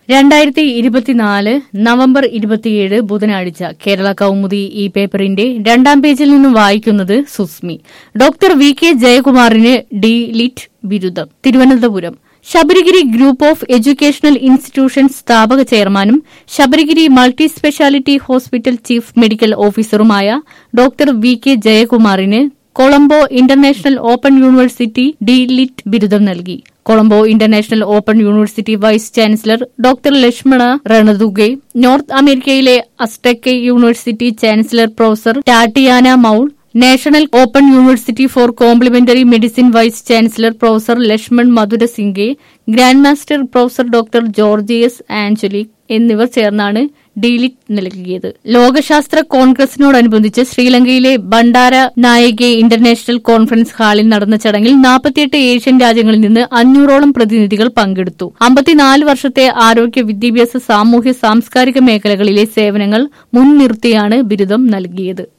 രണ്ടായിരത്തി ഇരുപത്തിനാല് നവംബർ ഇരുപത്തിയേഴ് ബുധനാഴ്ച കേരള കൗമുദി ഈ പേപ്പറിന്റെ രണ്ടാം പേജിൽ നിന്നും വായിക്കുന്നത് സുസ്മി ഡോക്ടർ വി കെ ജയകുമാറിന് ഡി ലിറ്റ് ബിരുദം Thiruvananthapuram Sabarigiri group of educational institutions സ്ഥാപക ചെയർമാനും Sabarigiri multi speciality hospital chief medical ഓഫീസറുമായ ഡോക്ടർ വി കെ ജയകുമാറിന് Colombo international open university D Litt ബിരുദം നൽകി Colombo international open university vice chancellor doctor Lakshmana Ranadhuge north അമേരിക്കയിലെ Azteca university chancellor professor Tatiana മൌൾ national open university for complimentary medicine vice chancellor professor Lakshman Madhurasinghe grand master professor doctor Georgios Angelic എന്നിവർ ചേർന്നാണ് DLitt നൽകിയത് ലോകശാസ്ത്ര കോൺഗ്രസിനോടനുബന്ധിച്ച് ശ്രീലങ്കയിലെ ബണ്ടാര നായകെ international conference ഹാളിൽ നടന്ന ചടങ്ങിൽ നാൽപ്പത്തിയെട്ട് ഏഷ്യൻ രാജ്യങ്ങളിൽ നിന്ന് അഞ്ഞൂറോളം പ്രതിനിധികൾ പങ്കെടുത്തു അമ്പത്തിനാല് വർഷത്തെ ആരോഗ്യ വിദ്യാഭ്യാസ സാമൂഹ്യ സാംസ്കാരിക മേഖലകളിലെ സേവനങ്ങൾ മുൻനിർത്തിയാണ് ബിരുദം നൽകിയത്